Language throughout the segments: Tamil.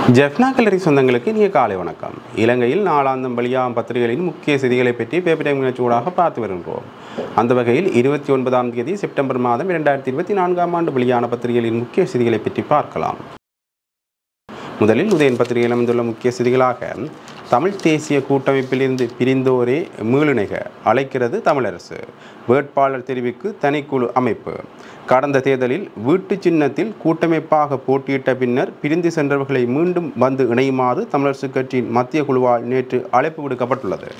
ஜெஃப்னா கல்லரி சொந்தங்களுக்கு இனிய காலை வணக்கம் இலங்கையில் நாளாந்தம் வெளியாகும் பத்திரிகைகளின் முக்கிய செய்திகளை பற்றி பேப்பர் டைம் நிகழ்ச்சியூடாக பார்த்து வருகின்றோம் அந்த வகையில் இருபத்தி ஒன்பதாம் தேதி செப்டம்பர் மாதம் இரண்டாயிரத்தி இருபத்தி நான்காம் ஆண்டு வெளியான பத்திரிகைகளின் முக்கிய செய்திகளை பற்றி பார்க்கலாம் முதலில் உதயன் பத்திரிகையில் அமைந்துள்ள முக்கிய செய்திகளாக தமிழ் தேசிய கூட்டமைப்பிலிருந்து பிரிந்தோரே மீளிணைக அழைக்கிறது தமிழரசு வேட்பாளர் தெரிவுக்கு தனிக்குழு அமைப்பு கடந்த தேர்தலில் வீட்டு சின்னத்தில் கூட்டமைப்பாக போட்டியிட்ட பின்னர் பிரிந்து சென்றவர்களை மீண்டும் வந்து இணையுமாறு தமிழரசு கட்சியின் மத்திய குழுவால் நேற்று அழைப்பு விடுக்கப்பட்டுள்ளது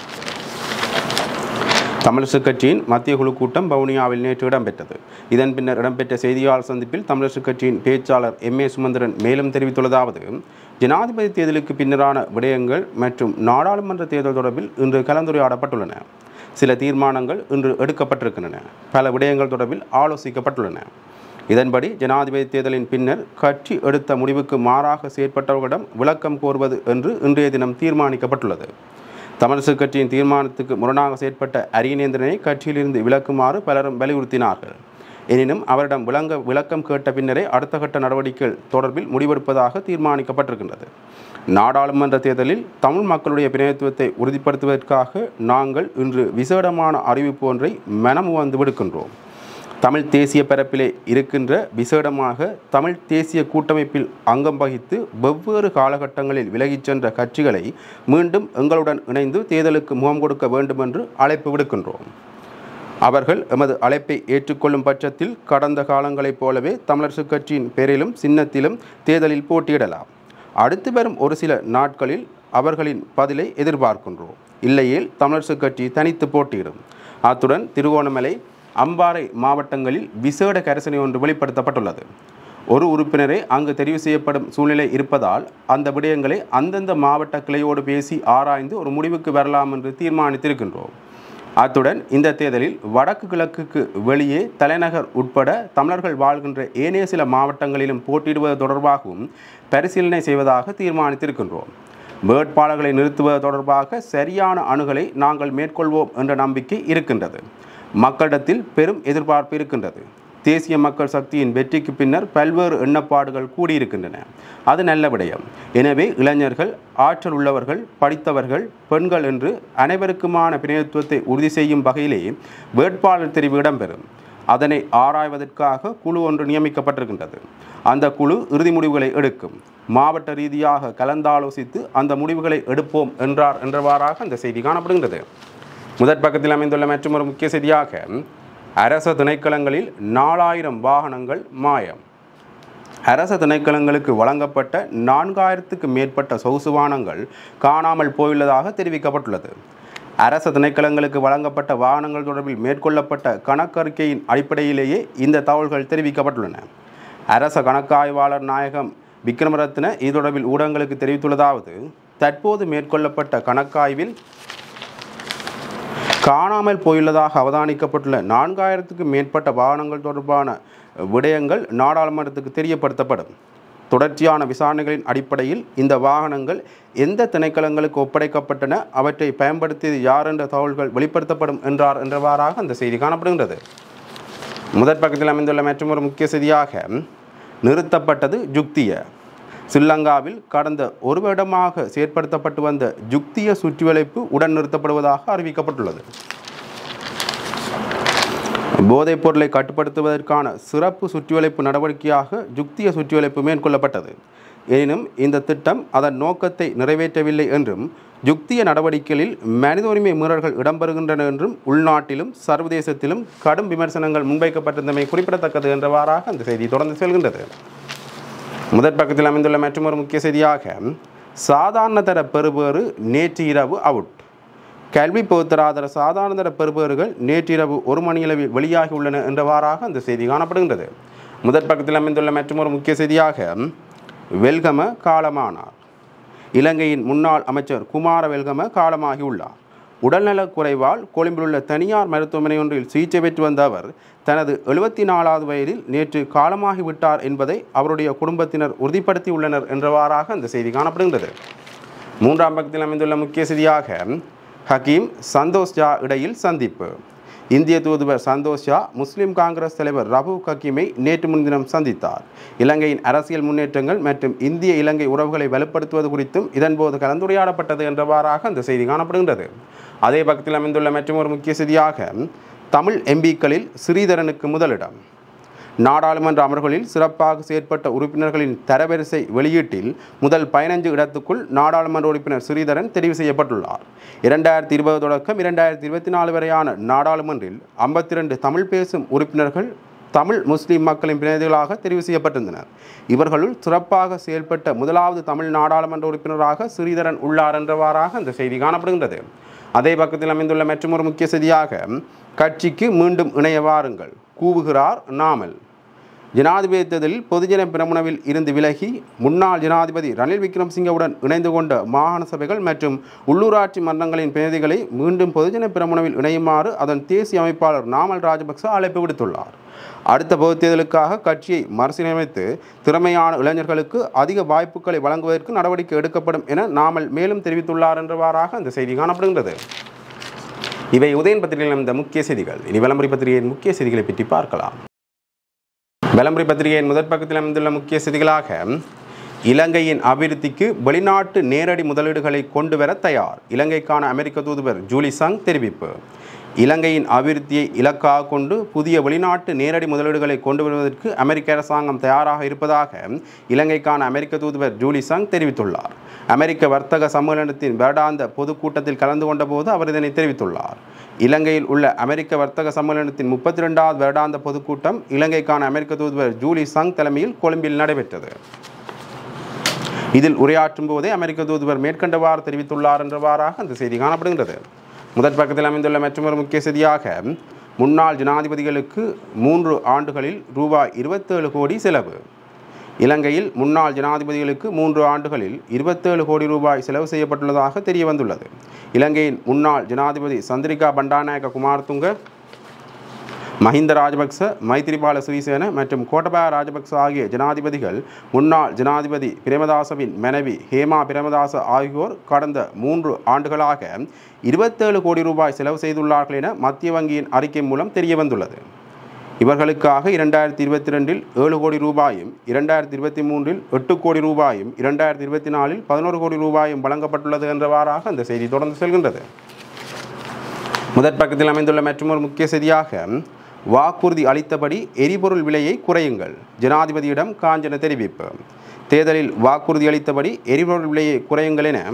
தமிழரசு கட்சியின் மத்திய குழு கூட்டம் வவுனியாவில் நேற்று இடம்பெற்றது இதன் பின்னர் இடம்பெற்ற செய்தியாளர் சந்திப்பில் தமிழரசு கட்சியின் பேச்சாளர் எம் ஏ சுமந்திரன் மேலும் தெரிவித்துள்ளதாவது ஜனாதிபதி தேர்தலுக்கு பின்னரான விடயங்கள் மற்றும் நாடாளுமன்ற தேர்தல் தொடர்பில் இன்று கலந்துரையாடப்பட்டுள்ளன சில தீர்மானங்கள் இன்று எடுக்கப்பட்டிருக்கின்றன பல விடயங்கள் தொடர்பில் ஆலோசிக்கப்பட்டுள்ளன இதன்படி ஜனாதிபதி தேர்தலின் பின்னர் கட்சி எடுத்த முடிவுக்கு மாறாக செயற்பட்டவர்களிடம் விளக்கம் கோருவது என்று இன்றைய தினம் தீர்மானிக்கப்பட்டுள்ளது தமிழரசு கட்சியின் தீர்மானத்துக்கு முரணாக செயற்பட்ட அரியநேந்திரனை கட்சியிலிருந்து விலக்குமாறு பலரும் வலியுறுத்தினார்கள் எனினும் அவரிடம் விளங்க விளக்கம் கேட்ட பின்னரே அடுத்த கட்ட நடவடிக்கைகள் தொடர்பில் முடிவெடுப்பதாக தீர்மானிக்கப்பட்டிருக்கின்றது நாடாளுமன்ற தேர்தலில் தமிழ் மக்களுடைய பிரதிநிதித்துவத்தை உறுதிப்படுத்துவதற்காக நாங்கள் இன்று விசேடமான அறிவிப்பு ஒன்றை மனம் வந்து விடுக்கின்றோம் தமிழ் தேசிய பரப்பிலே இருக்கின்ற விசேடமாக தமிழ் தேசிய கூட்டமைப்பில் அங்கம் வகித்து வெவ்வேறு காலகட்டங்களில் விலகிச் சென்ற கட்சிகளை மீண்டும் எங்களுடன் இணைந்து தேர்தலுக்கு முகம் கொடுக்க வேண்டும் என்று அழைப்பு விடுக்கின்றோம் அவர்கள் எமது அழைப்பை ஏற்றுக்கொள்ளும் பட்சத்தில் கடந்த காலங்களைப் போலவே தமிழரசு கட்சியின் பேரிலும் சின்னத்திலும் தேர்தலில் போட்டியிடலாம் அடுத்து வரும் ஒரு சில நாட்களில் அவர்களின் பதிலை எதிர்பார்க்கின்றோம் இல்லையேல் தமிழரசு கட்சி தனித்து போட்டியிடும் அத்துடன் திருகோணமலை அம்பாறை மாவட்டங்களில் விசேட கரிசனை ஒன்று வெளிப்படுத்தப்பட்டுள்ளது ஒரு உறுப்பினரே அங்கு தெரிவு செய்யப்படும் சூழ்நிலை இருப்பதால் அந்த விடயங்களை அந்தந்த மாவட்ட கிளையோடு பேசி ஆராய்ந்து ஒரு முடிவுக்கு வரலாம் என்று தீர்மானித்திருக்கின்றோம் அத்துடன் இந்த தேர்தலில் வடக்கு கிழக்குக்கு வெளியே தலைநகர் உட்பட தமிழர்கள் வாழ்கின்ற ஏனைய சில மாவட்டங்களிலும் போட்டியிடுவது தொடர்பாகவும் பரிசீலனை செய்வதாக தீர்மானித்திருக்கின்றோம் வேட்பாளர்களை நிறுத்துவது தொடர்பாக சரியான அணுகலை நாங்கள் மேற்கொள்வோம் என்ற நம்பிக்கை இருக்கின்றது மக்களிடத்தில் பெரும் எதிர்பார்ப்பு இருக்கின்றது தேசிய மக்கள் சக்தியின் வெற்றிக்கு பின்னர் பல்வேறு எண்ணப்பாடுகள் கூடியிருக்கின்றன அது நல்ல விடயம் எனவே இளைஞர்கள் ஆற்றல் உள்ளவர்கள் படித்தவர்கள் பெண்கள் என்று அனைவருக்குமான பிரதிநிதித்துவத்தை உறுதி செய்யும் வகையிலே வேட்பாளர் தெரிவு இடம்பெறும் அதனை ஆராய்வதற்காக குழு ஒன்று நியமிக்கப்பட்டிருக்கின்றது அந்த குழு இறுதி முடிவுகளை எடுக்கும் மாவட்ட ரீதியாக கலந்தாலோசித்து அந்த முடிவுகளை எடுப்போம் என்றார் என்றவாறாக அந்த செய்தி காணப்படுகின்றது முதற் பக்கத்தில் அமைந்துள்ள மற்றொரு முக்கிய செய்தியாக அரச திணைக்களங்களில் நாலாயிரம் வாகனங்கள் மாயம் அரச திணைக்களங்களுக்கு வழங்கப்பட்ட நான்காயிரத்துக்கு மேற்பட்ட சொகுசு வாகனங்கள் காணாமல் போயுள்ளதாக தெரிவிக்கப்பட்டுள்ளது அரச திணைக்களங்களுக்கு வழங்கப்பட்ட வாகனங்கள் தொடர்பில் மேற்கொள்ளப்பட்ட கணக்கறிக்கையின் அடிப்படையிலேயே இந்த தகவல்கள் தெரிவிக்கப்பட்டுள்ளன அரச கணக்காய்வாளர் நாயகம் விக்ரமரத்ன இது தொடர்பில் ஊடகங்களுக்கு தெரிவித்துள்ளதாவது தற்போது மேற்கொள்ளப்பட்ட கணக்காய்வில் காணாமல் போயுள்ளதாக அவதானிக்கப்பட்டுள்ள நான்காயிரத்துக்கும் மேற்பட்ட வாகனங்கள் தொடர்பான விடயங்கள் நாடாளுமன்றத்துக்கு தெரியப்படுத்தப்படும் தொடர்ச்சியான விசாரணைகளின் அடிப்படையில் இந்த வாகனங்கள் எந்த திணைக்களங்களுக்கு ஒப்படைக்கப்பட்டன அவற்றை பயன்படுத்தியது யார் என்ற தகவல்கள் வெளிப்படுத்தப்படும் என்றார் என்றவாறாக அந்த செய்தி காணப்படுகின்றது முதற் பக்கத்தில் அமைந்துள்ள மற்றொரு முக்கிய செய்தியாக நிறுத்தப்பட்டது ஜுக்திய ஸ்ரீலங்காவில் கடந்த ஒரு வருடமாக செயற்படுத்தப்பட்டு வந்த ஜுக்திய சுற்றிவளைப்பு உடன் நிறுத்தப்படுவதாக அறிவிக்கப்பட்டுள்ளது போதைப் பொருளை கட்டுப்படுத்துவதற்கான சிறப்பு சுற்றிவளைப்பு நடவடிக்கையாக ஜுக்திய சுற்றிவளைப்பு மேற்கொள்ளப்பட்டது எனினும் இந்த திட்டம் அதன் நோக்கத்தை நிறைவேற்றவில்லை என்றும் யுக்திய நடவடிக்கைகளில் மனித உரிமை மீறல்கள் இடம்பெறுகின்றன என்றும் உள்நாட்டிலும் சர்வதேசத்திலும் கடும் விமர்சனங்கள் முன்வைக்கப்பட்டிருந்தமை குறிப்பிடத்தக்கது என்றவாறாக அந்த செய்தி தொடர்ந்து செல்கின்றது முதற் பக்கத்தில் அமைந்துள்ள மற்றொரு முக்கிய செய்தியாக சாதாரண தர பெறுபேறு நேற்று இரவு அவுட் கல்வி பொதுத்தராதர சாதாரண தர பெறுபேறுகள் நேற்றிரவு ஒரு மணியளவில் வெளியாகி உள்ளன என்றவாறாக அந்த செய்தி காணப்படுகின்றது முதற் பக்கத்தில் அமைந்துள்ள மற்றொரு முக்கிய செய்தியாக வெல்கம காலமானார் இலங்கையின் முன்னாள் அமைச்சர் குமார வெல்கம காலமாகியுள்ளார் உடல்நலக் குறைவால் கொழும்பில் உள்ள தனியார் மருத்துவமனை ஒன்றில் சிகிச்சை பெற்று வந்த அவர் தனது எழுபத்தி நாலாவது வயதில் நேற்று காலமாகி விட்டார் என்பதை அவருடைய குடும்பத்தினர் உறுதிப்படுத்தியுள்ளனர் என்றவாறாக அந்த செய்தி காணப்படுகின்றது மூன்றாம் பக்கத்தில் அமைந்துள்ள முக்கிய செய்தியாக ஹக்கீம் சந்தோஷ் ஜா இடையில் சந்திப்பு இந்திய தூதுவர் சந்தோஷா முஸ்லிம் காங்கிரஸ் தலைவர் ரபு கக்கீமை நேற்று முன்தினம் சந்தித்தார் இலங்கையின் அரசியல் முன்னேற்றங்கள் மற்றும் இந்திய இலங்கை உறவுகளை வலுப்படுத்துவது குறித்தும் இதன்போது கலந்துரையாடப்பட்டது என்றவாறாக அந்த செய்தி காணப்படுகின்றது அதே பக்கத்தில் அமைந்துள்ள மற்றும் ஒரு முக்கிய செய்தியாக தமிழ் எம்பிக்களில் ஸ்ரீதரனுக்கு முதலிடம் நாடாளுமன்ற அமர்வுகளில் சிறப்பாக செயற்பட்ட உறுப்பினர்களின் தரவரிசை வெளியீட்டில் முதல் பதினஞ்சு இடத்துக்குள் நாடாளுமன்ற உறுப்பினர் ஸ்ரீதரன் தெரிவு செய்யப்பட்டுள்ளார் இரண்டாயிரத்தி இருபது தொடக்கம் இரண்டாயிரத்தி இருபத்தி நாலு வரையான நாடாளுமன்றில் ஐம்பத்தி ரெண்டு தமிழ் பேசும் உறுப்பினர்கள் தமிழ் முஸ்லிம் மக்களின் பிரதிநிதிகளாக தெரிவு செய்யப்பட்டிருந்தனர் இவர்களுள் சிறப்பாக செயல்பட்ட முதலாவது தமிழ் நாடாளுமன்ற உறுப்பினராக ஸ்ரீதரன் உள்ளார் என்றவாறாக அந்த செய்தி காணப்படுகின்றது அதே பக்கத்தில் அமைந்துள்ள மற்றொரு முக்கிய செய்தியாக கட்சிக்கு மீண்டும் இணைய வாருங்கள் கூவுகிறார் நாமல் ஜனாதிபதி தேர்தலில் பொதுஜன பிரமுனவில் இருந்து விலகி முன்னாள் ஜனாதிபதி ரணில் விக்ரம்சிங்கவுடன் இணைந்து கொண்ட மாகாண சபைகள் மற்றும் உள்ளூராட்சி மன்றங்களின் பிரதிநிதிகளை மீண்டும் பொதுஜன பிரமுனவில் இணையுமாறு அதன் தேசிய அமைப்பாளர் நாமல் ராஜபக்ச அழைப்பு விடுத்துள்ளார் அடுத்த பொதுத் தேர்தலுக்காக கட்சியை மறுசீரமைத்து திறமையான இளைஞர்களுக்கு அதிக வாய்ப்புகளை வழங்குவதற்கு நடவடிக்கை எடுக்கப்படும் என நாமல் மேலும் தெரிவித்துள்ளார் என்றவாறாக அந்த செய்தி காணப்படுகின்றது இவை உதயன் பத்திரிகையில் இந்த முக்கிய செய்திகள் இனி விளம்பரி பத்திரிகையின் முக்கிய செய்திகளை பற்றி பார்க்கலாம் விளம்பரி பத்திரிகையின் முதற் பக்கத்தில் அமைந்துள்ள முக்கிய செய்திகளாக இலங்கையின் அபிவிருத்திக்கு வெளிநாட்டு நேரடி முதலீடுகளை கொண்டு வர தயார் இலங்கைக்கான அமெரிக்க தூதுவர் ஜூலி சங் தெரிவிப்பு இலங்கையின் அபிவிருத்தியை இலக்காக கொண்டு புதிய வெளிநாட்டு நேரடி முதலீடுகளை கொண்டு வருவதற்கு அமெரிக்க அரசாங்கம் தயாராக இருப்பதாக இலங்கைக்கான அமெரிக்க தூதுவர் ஜூலி சங் தெரிவித்துள்ளார் அமெரிக்க வர்த்தக சம்மேளனத்தின் வருடாந்த பொதுக்கூட்டத்தில் கலந்து கொண்டபோது அவர் இதனை தெரிவித்துள்ளார் இலங்கையில் உள்ள அமெரிக்க வர்த்தக சம்மேளனத்தின் முப்பத்தி ரெண்டாவது வருடாந்த பொதுக்கூட்டம் இலங்கைக்கான அமெரிக்க தூதுவர் ஜூலி சங் தலைமையில் கொழும்பில் நடைபெற்றது இதில் உரையாற்றும் போதே அமெரிக்க தூதுவர் மேற்கண்டவாறு தெரிவித்துள்ளார் என்றவாறாக அந்த செய்தி காணப்படுகின்றது முதற் பக்கத்தில் அமைந்துள்ள மற்றொரு முக்கிய செய்தியாக முன்னாள் ஜனாதிபதிகளுக்கு மூன்று ஆண்டுகளில் ரூபாய் இருபத்தேழு கோடி செலவு இலங்கையில் முன்னாள் ஜனாதிபதிகளுக்கு மூன்று ஆண்டுகளில் இருபத்தேழு கோடி ரூபாய் செலவு செய்யப்பட்டுள்ளதாக தெரிய வந்துள்ளது இலங்கையின் முன்னாள் ஜனாதிபதி சந்திரிகா பண்டாநாயக்க குமாரதுங்க மஹிந்த ராஜபக்ச மைத்திரிபால சிறிசேன மற்றும் கோட்டபாய ராஜபக்ச ஆகிய ஜனாதிபதிகள் முன்னாள் ஜனாதிபதி பிரேமதாசவின் மனைவி ஹேமா பிரேமதாச ஆகியோர் கடந்த மூன்று ஆண்டுகளாக இருபத்தேழு கோடி ரூபாய் செலவு செய்துள்ளார்கள் என மத்திய வங்கியின் அறிக்கை மூலம் தெரிய வந்துள்ளது இவர்களுக்காக இரண்டாயிரத்தி இருபத்தி ரெண்டில் ஏழு கோடி ரூபாயும் இரண்டாயிரத்தி இருபத்தி மூன்றில் எட்டு கோடி ரூபாயும் இரண்டாயிரத்தி இருபத்தி நாலில் பதினோரு கோடி ரூபாயும் வழங்கப்பட்டுள்ளது என்றவாறாக அந்த செய்தி தொடர்ந்து செல்கின்றது முதற் பக்கத்தில் அமைந்துள்ள மற்றொரு முக்கிய செய்தியாக வாக்குறுதி அளித்தபடி எரிபொருள் விலையை குறையுங்கள் ஜனாதிபதியிடம் காஞ்சன தெரிவிப்பு தேர்தலில் வாக்குறுதி அளித்தபடி எரிபொருள் விலையை குறையுங்கள் என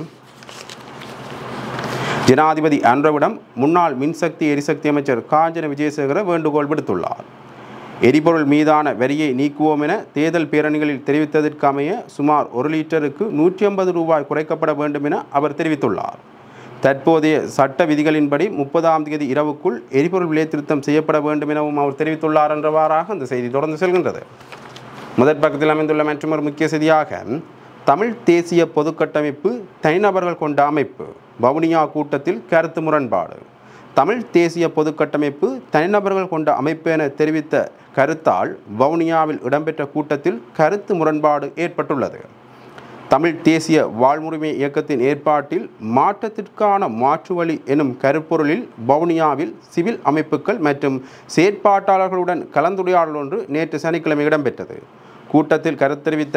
ஜனாதிபதி அன்றவிடம் முன்னாள் மின்சக்தி எரிசக்தி அமைச்சர் காஞ்சன விஜயசேகர வேண்டுகோள் விடுத்துள்ளார் எரிபொருள் மீதான வரியை நீக்குவோம் என தேர்தல் பேரணிகளில் தெரிவித்ததற்கமைய சுமார் ஒரு லிட்டருக்கு நூற்றி ஐம்பது ரூபாய் குறைக்கப்பட வேண்டும் என அவர் தெரிவித்துள்ளார் தற்போதைய சட்ட விதிகளின்படி முப்பதாம் தேதி இரவுக்குள் எரிபொருள் விலை திருத்தம் செய்யப்பட வேண்டும் எனவும் அவர் தெரிவித்துள்ளார் என்றவாறாக அந்த செய்தி தொடர்ந்து செல்கின்றது முதற் பக்கத்தில் அமைந்துள்ள மற்றொரு முக்கிய செய்தியாக தமிழ் தேசிய பொதுக்கட்டமைப்பு தனிநபர்கள் கொண்ட அமைப்பு வவுனியா கூட்டத்தில் கருத்து முரண்பாடு தமிழ் தேசிய பொதுக்கட்டமைப்பு தனிநபர்கள் கொண்ட அமைப்பு என தெரிவித்த கருத்தால் வவுனியாவில் இடம்பெற்ற கூட்டத்தில் கருத்து முரண்பாடு ஏற்பட்டுள்ளது தமிழ் தேசிய வாழ்முரிமை இயக்கத்தின் ஏற்பாட்டில் மாற்றத்திற்கான மாற்று வழி எனும் கருப்பொருளில் வவுனியாவில் சிவில் அமைப்புகள் மற்றும் செயற்பாட்டாளர்களுடன் கலந்துரையாடல் ஒன்று நேற்று சனிக்கிழமை இடம்பெற்றது கூட்டத்தில் கருத்து தெரிவித்த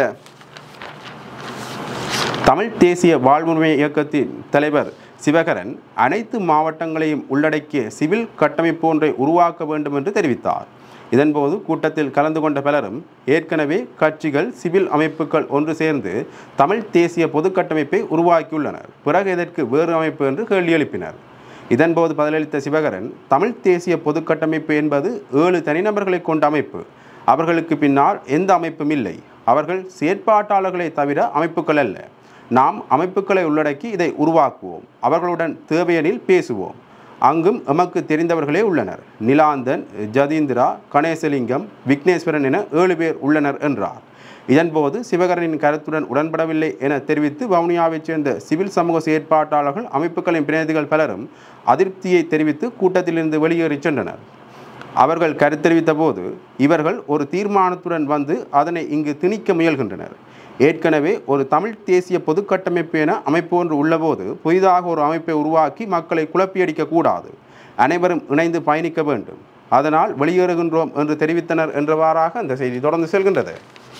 தமிழ் தேசிய வாழ்வுரிமை இயக்கத்தின் தலைவர் சிவகரன் அனைத்து மாவட்டங்களையும் உள்ளடக்கிய சிவில் கட்டமைப்பு ஒன்றை உருவாக்க வேண்டும் என்று தெரிவித்தார் இதன்போது கூட்டத்தில் கலந்து கொண்ட பலரும் ஏற்கனவே கட்சிகள் சிவில் அமைப்புகள் ஒன்று சேர்ந்து தமிழ் தேசிய பொது கட்டமைப்பை உருவாக்கியுள்ளனர் பிறகு இதற்கு வேறு அமைப்பு என்று கேள்வி எழுப்பினர் இதன்போது பதிலளித்த சிவகரன் தமிழ் தேசிய பொது கட்டமைப்பு என்பது ஏழு தனிநபர்களை கொண்ட அமைப்பு அவர்களுக்கு பின்னால் எந்த அமைப்பும் இல்லை அவர்கள் செயற்பாட்டாளர்களை தவிர அமைப்புகள் அல்ல நாம் அமைப்புகளை உள்ளடக்கி இதை உருவாக்குவோம் அவர்களுடன் தேவையெனில் பேசுவோம் அங்கும் எமக்கு தெரிந்தவர்களே உள்ளனர் நிலாந்தன் ஜதீந்திரா கணேசலிங்கம் விக்னேஸ்வரன் என ஏழு பேர் உள்ளனர் என்றார் இதன்போது சிவகரனின் கருத்துடன் உடன்படவில்லை என தெரிவித்து வவுனியாவைச் சேர்ந்த சிவில் சமூக செயற்பாட்டாளர்கள் அமைப்புகளின் பிரதிநிதிகள் பலரும் அதிருப்தியை தெரிவித்து கூட்டத்திலிருந்து வெளியேறிச் சென்றனர் அவர்கள் கருத்தெரிவித்த போது இவர்கள் ஒரு தீர்மானத்துடன் வந்து அதனை இங்கு திணிக்க முயல்கின்றனர் ஏற்கனவே ஒரு தமிழ் தேசிய பொதுக்கட்டமைப்பு என அமைப்பு ஒன்று உள்ளபோது புதிதாக ஒரு அமைப்பை உருவாக்கி மக்களை குழப்பியடிக்க கூடாது அனைவரும் இணைந்து பயணிக்க வேண்டும் அதனால் வெளியேறுகின்றோம் என்று தெரிவித்தனர் என்றவாறாக அந்த செய்தி தொடர்ந்து செல்கின்றது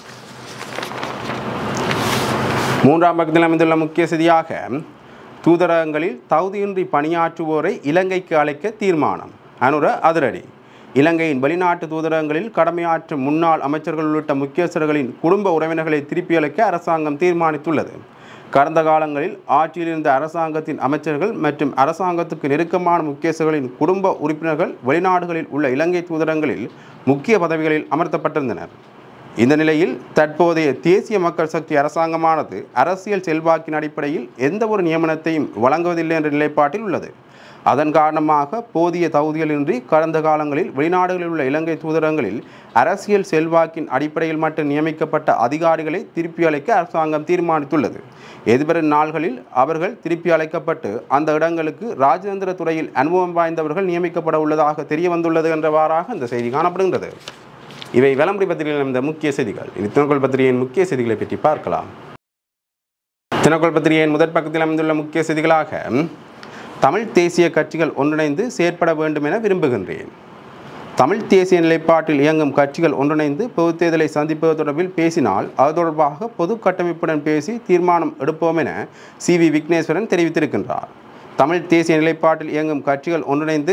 மூன்றாம் பக்கத்தில் அமைந்துள்ள முக்கிய செய்தியாக தூதரகங்களில் தகுதியின்றி பணியாற்றுவோரை இலங்கைக்கு அழைக்க தீர்மானம் அனுர அதிரடி இலங்கையின் வெளிநாட்டு தூதரகங்களில் கடமையாற்றும் முன்னாள் அமைச்சர்கள் உள்ளிட்ட முக்கியஸ்தர்களின் குடும்ப உறவினர்களை திருப்பி அழைக்க அரசாங்கம் தீர்மானித்துள்ளது கடந்த காலங்களில் ஆட்சியில் இருந்த அரசாங்கத்தின் அமைச்சர்கள் மற்றும் அரசாங்கத்துக்கு நெருக்கமான முக்கியஸ்தர்களின் குடும்ப உறுப்பினர்கள் வெளிநாடுகளில் உள்ள இலங்கை தூதரகங்களில் முக்கிய பதவிகளில் அமர்த்தப்பட்டிருந்தனர் இந்த நிலையில் தற்போதைய தேசிய மக்கள் சக்தி அரசாங்கமானது அரசியல் செல்வாக்கின் அடிப்படையில் எந்த ஒரு நியமனத்தையும் வழங்குவதில்லை என்ற நிலைப்பாட்டில் உள்ளது அதன் காரணமாக போதிய தகுதிகளின்றி கடந்த காலங்களில் வெளிநாடுகளில் உள்ள இலங்கை தூதரகங்களில் அரசியல் செல்வாக்கின் அடிப்படையில் மட்டும் நியமிக்கப்பட்ட அதிகாரிகளை திருப்பி அழைக்க அரசாங்கம் தீர்மானித்துள்ளது எதிர்வரும் நாள்களில் அவர்கள் திருப்பி அழைக்கப்பட்டு அந்த இடங்களுக்கு ராஜதந்திர துறையில் அனுபவம் வாய்ந்தவர்கள் நியமிக்கப்பட உள்ளதாக தெரிய வந்துள்ளது என்றவாறாக இந்த செய்தி காணப்படுகின்றது இவை விளம்பரி பத்திரிகையில் இந்த முக்கிய செய்திகள் இனி தினக்கோள் பத்திரிகையின் முக்கிய செய்திகளை பற்றி பார்க்கலாம் தினக்கோள் பத்திரிகையின் முதற் பக்கத்தில் அமைந்துள்ள முக்கிய செய்திகளாக தமிழ் தேசிய கட்சிகள் ஒன்றிணைந்து செயற்பட வேண்டும் என விரும்புகின்றேன் தமிழ் தேசிய நிலைப்பாட்டில் இயங்கும் கட்சிகள் ஒன்றிணைந்து பொதுத் தேர்தலை சந்திப்பது தொடர்பில் பேசினால் அது தொடர்பாக பொது கட்டமைப்புடன் பேசி தீர்மானம் எடுப்போம் என சி வி விக்னேஸ்வரன் தெரிவித்திருக்கின்றார் தமிழ் தேசிய நிலைப்பாட்டில் இயங்கும் கட்சிகள் ஒன்றிணைந்து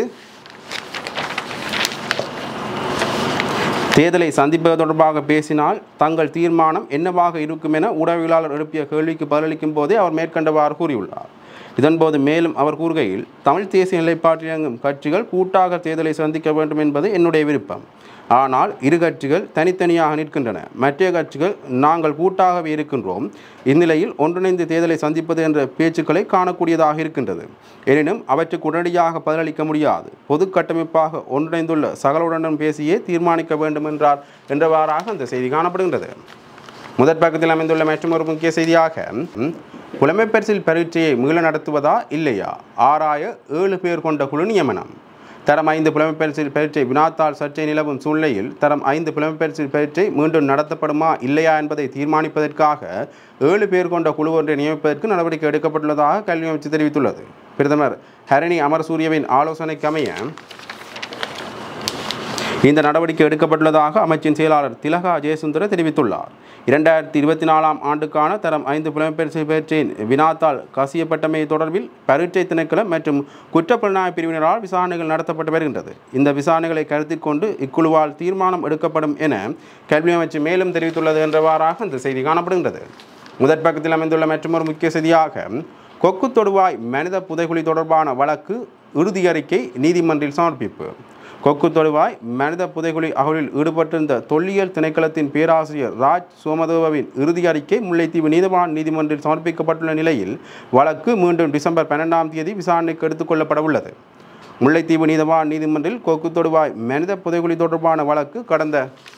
தேர்தலை சந்திப்பது தொடர்பாக பேசினால் தங்கள் தீர்மானம் என்னவாக இருக்கும் என ஊடகவியலாளர் எழுப்பிய கேள்விக்கு பதிலளிக்கும் போதே அவர் மேற்கண்டவாறு கூறியுள்ளார் இதன்போது மேலும் அவர் கூறுகையில் தமிழ் தேசிய நிலைப்பாட்டில் இயங்கும் கட்சிகள் கூட்டாக தேர்தலை சந்திக்க வேண்டும் என்பது என்னுடைய விருப்பம் ஆனால் இரு கட்சிகள் தனித்தனியாக நிற்கின்றன மற்ற கட்சிகள் நாங்கள் கூட்டாகவே இருக்கின்றோம் இந்நிலையில் ஒன்றிணைந்து தேர்தலை சந்திப்பது என்ற பேச்சுக்களை காணக்கூடியதாக இருக்கின்றது எனினும் அவற்றுக்கு உடனடியாக பதிலளிக்க முடியாது பொது கட்டமைப்பாக ஒன்றிணைந்துள்ள சகலுடன் பேசியே தீர்மானிக்க வேண்டும் என்றார் என்றவாறாக அந்த செய்தி காணப்படுகின்றது முதற் பக்கத்தில் அமைந்துள்ள மற்றொரு முக்கிய செய்தியாக ம், புலமைப்பரிசில் பரீட்சையை மீள நடத்துவதா இல்லையா ஆராய ஏழு பேர் கொண்ட குழு நியமனம் தரம் ஐந்து புலமைப்பரிசில் பரீட்சை வினாத்தாள் சர்ச்சை நிலவும் சூழ்நிலையில் தரம் ஐந்து புலமைப்பரிசில் பரீட்சை மீண்டும் நடத்தப்படுமா இல்லையா என்பதை தீர்மானிப்பதற்காக ஏழு பேர் கொண்ட குழு ஒன்றை நியமிப்பதற்கு நடவடிக்கை எடுக்கப்பட்டுள்ளதாக கல்வி அமைச்சு தெரிவித்துள்ளது பிரதமர் ஹரணி அமரசூரியவின் ஆலோசனைக்கு அமைய இந்த நடவடிக்கை எடுக்கப்பட்டுள்ளதாக அமைச்சின் செயலாளர் திலகா ஜெயசுந்தர தெரிவித்துள்ளார் இரண்டாயிரத்தி இருபத்தி நாலாம் ஆண்டுக்கான தரம் ஐந்து புலம்பெயர்ச்சி பயிற்சியின் வினாத்தால் கசியப்பட்டமை தொடர்பில் பரீட்சை திணைக்களம் மற்றும் குற்றப்புலனாய்வு பிரிவினரால் விசாரணைகள் நடத்தப்பட்டு வருகின்றது இந்த விசாரணைகளை கருத்தில் கொண்டு இக்குழுவால் தீர்மானம் எடுக்கப்படும் என கல்வி அமைச்சு மேலும் தெரிவித்துள்ளது என்றவாறாக இந்த செய்தி காணப்படுகின்றது முதற் பக்கத்தில் அமைந்துள்ள மற்றொரு முக்கிய செய்தியாக கொக்கு தொடுவாய் மனித புதைகுழி தொடர்பான வழக்கு இறுதி அறிக்கை நீதிமன்றில் சமர்ப்பிப்பு கொக்கு தொடுவாய் மனித புதைகுழி அகழில் ஈடுபட்டிருந்த தொல்லியல் திணைக்களத்தின் பேராசிரியர் ராஜ் சோமதேவவின் இறுதி அறிக்கை முல்லைத்தீவு நீதிவான் நீதிமன்றில் சமர்ப்பிக்கப்பட்டுள்ள நிலையில் வழக்கு மீண்டும் டிசம்பர் பன்னெண்டாம் தேதி விசாரணைக்கு எடுத்துக்கொள்ளப்பட உள்ளது முல்லைத்தீவு நீதிவான் நீதிமன்றில் கொக்கு தொடுவாய் மனித புதைகுழி தொடர்பான வழக்கு கடந்த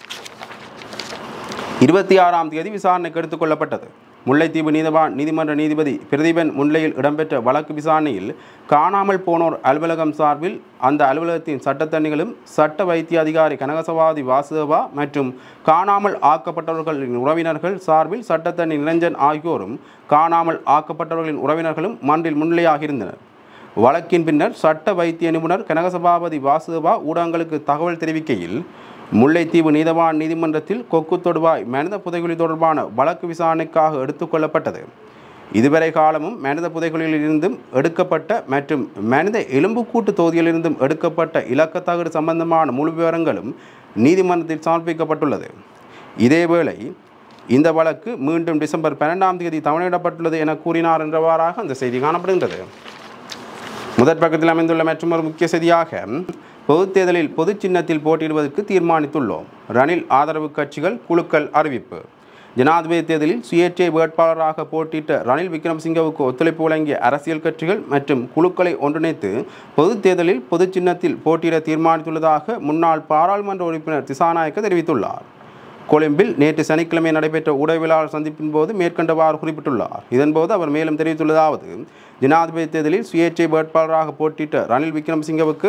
இருபத்தி ஆறாம் தேதி விசாரணைக்கு எடுத்துக்கொள்ளப்பட்டது முல்லைத்தீவு நீதவான் நீதிமன்ற நீதிபதி பிரதீபன் முன்னிலையில் இடம்பெற்ற வழக்கு விசாரணையில் காணாமல் போனோர் அலுவலகம் சார்பில் அந்த அலுவலகத்தின் சட்டத்தணிகளும் சட்ட வைத்திய அதிகாரி கனகசவாதி வாசுதேவா மற்றும் காணாமல் ஆக்கப்பட்டவர்களின் உறவினர்கள் சார்பில் சட்டத்தண்ணி நிரஞ்சன் ஆகியோரும் காணாமல் ஆக்கப்பட்டவர்களின் உறவினர்களும் மன்றில் முன்னிலையாகியிருந்தனர் வழக்கின் பின்னர் சட்ட வைத்திய நிபுணர் கனகசபாபதி வாசுதேவா ஊடகங்களுக்கு தகவல் தெரிவிக்கையில் முல்லைத்தீவு நீதவான் நீதிமன்றத்தில் கொக்கு தொடுவாய் மனித புதைகுழி தொடர்பான வழக்கு விசாரணைக்காக எடுத்துக்கொள்ளப்பட்டது இதுவரை காலமும் மனித புதைகுழியிலிருந்தும் எடுக்கப்பட்ட மற்றும் மனித எலும்புக்கூட்டு தொகுதியிலிருந்தும் எடுக்கப்பட்ட இலக்கத்தகடு சம்பந்தமான முழு விவரங்களும் நீதிமன்றத்தில் சமர்ப்பிக்கப்பட்டுள்ளது இதேவேளை இந்த வழக்கு மீண்டும் டிசம்பர் பன்னெண்டாம் தேதி தமிழிடப்பட்டுள்ளது என கூறினார் என்றவாறாக அந்த செய்தி காணப்படுகின்றது முதற் பக்கத்தில் அமைந்துள்ள மற்றொரு முக்கிய செய்தியாக பொதுத் தேர்தலில் பொது சின்னத்தில் போட்டியிடுவதற்கு தீர்மானித்துள்ளோம் ரணில் ஆதரவு கட்சிகள் குழுக்கள் அறிவிப்பு ஜனாதிபதி தேர்தலில் சுயேட்சை வேட்பாளராக போட்டியிட்ட ரணில் விக்ரமசிங்கவுக்கு ஒத்துழைப்பு வழங்கிய அரசியல் கட்சிகள் மற்றும் குழுக்களை ஒன்றிணைத்து பொதுத் தேர்தலில் பொது சின்னத்தில் போட்டியிட தீர்மானித்துள்ளதாக முன்னாள் பாராளுமன்ற உறுப்பினர் திசாநாயக்க தெரிவித்துள்ளார் கொழும்பில் நேற்று சனிக்கிழமை நடைபெற்ற ஊடகவியலாளர் சந்திப்பின் போது மேற்கண்டவாறு குறிப்பிட்டுள்ளார் இதன்போது அவர் மேலும் தெரிவித்துள்ளதாவது ஜனாதிபதி தேர்தலில் சுயேட்சை வேட்பாளராக போட்டியிட்ட ரணில் விக்ரமசிங்கவுக்கு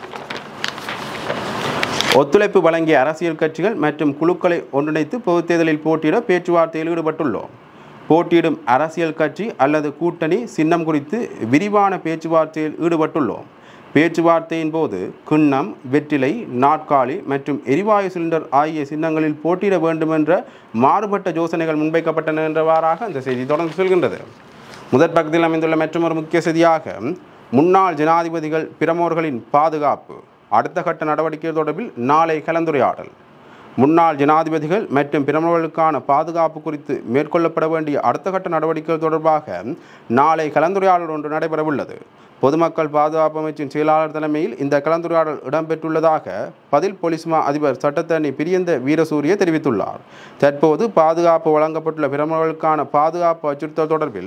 ஒத்துழைப்பு வழங்கிய அரசியல் கட்சிகள் மற்றும் குழுக்களை ஒன்றிணைத்து பொதுத் தேர்தலில் போட்டியிட பேச்சுவார்த்தையில் ஈடுபட்டுள்ளோம் போட்டியிடும் அரசியல் கட்சி அல்லது கூட்டணி சின்னம் குறித்து விரிவான பேச்சுவார்த்தையில் ஈடுபட்டுள்ளோம் பேச்சுவார்த்தையின் போது கிண்ணம் வெற்றிலை நாட்காலி மற்றும் எரிவாயு சிலிண்டர் ஆகிய சின்னங்களில் போட்டியிட வேண்டும் என்ற மாறுபட்ட யோசனைகள் முன்வைக்கப்பட்டன என்றவாறாக அந்த செய்தி தொடர்ந்து சொல்கின்றது முதற் பக்கத்தில் அமைந்துள்ள மற்றொரு முக்கிய செய்தியாக முன்னாள் ஜனாதிபதிகள் பிரமுகர்களின் பாதுகாப்பு அடுத்த கட்ட நடவடிக்கை தொடர்பில் நாளை கலந்துரையாடல் முன்னாள் ஜனாதிபதிகள் மற்றும் பிரமுகர்களுக்கான பாதுகாப்பு குறித்து மேற்கொள்ளப்பட வேண்டிய அடுத்த கட்ட நடவடிக்கைகள் தொடர்பாக நாளை கலந்துரையாடல் ஒன்று நடைபெறவுள்ளது பொதுமக்கள் பாதுகாப்பு அமைச்சின் செயலாளர் தலைமையில் இந்த கலந்துரையாடல் இடம்பெற்றுள்ளதாக பதில் போலீஸ் மா அதிபர் சட்டத்தரணி பிரியந்த வீரசூரிய தெரிவித்துள்ளார் தற்போது பாதுகாப்பு வழங்கப்பட்டுள்ள பிரமுகர்களுக்கான பாதுகாப்பு அச்சுறுத்தல் தொடர்பில்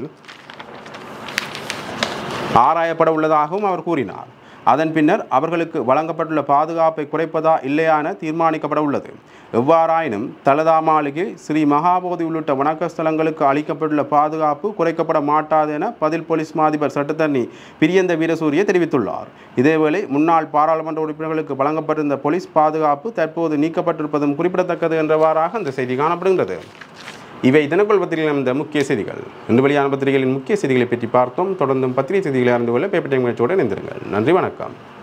ஆராயப்பட உள்ளதாகவும் அவர் கூறினார் அதன் பின்னர் அவர்களுக்கு வழங்கப்பட்டுள்ள பாதுகாப்பை குறைப்பதா இல்லையா என தீர்மானிக்கப்பட உள்ளது எவ்வாறாயினும் தலதா மாளிகை ஸ்ரீ மகாபோதி உள்ளிட்ட வணக்க ஸ்தலங்களுக்கு அளிக்கப்பட்டுள்ள பாதுகாப்பு குறைக்கப்பட மாட்டாது என பதில் போலீஸ் மாதிபர் சட்டத்தரணி பிரியந்த வீரசூரிய தெரிவித்துள்ளார் இதேவேளை முன்னாள் பாராளுமன்ற உறுப்பினர்களுக்கு வழங்கப்பட்டிருந்த போலீஸ் பாதுகாப்பு தற்போது நீக்கப்பட்டிருப்பதும் குறிப்பிடத்தக்கது என்றவாறாக அந்த செய்தி காணப்படுகின்றது இவை தினக்குள் பத்திரிகையில் அமைந்த முக்கிய செய்திகள் இன்று வெளியான பத்திரிகைகளின் முக்கிய செய்திகளை பற்றி பார்த்தோம் தொடர்ந்தும் பத்திரிகை செய்திகளை அறிந்து கொள்ள பேப்பர் டைம் நிகழ்ச்சியோடு இணைந்திருங்கள் நன்றி வணக்கம்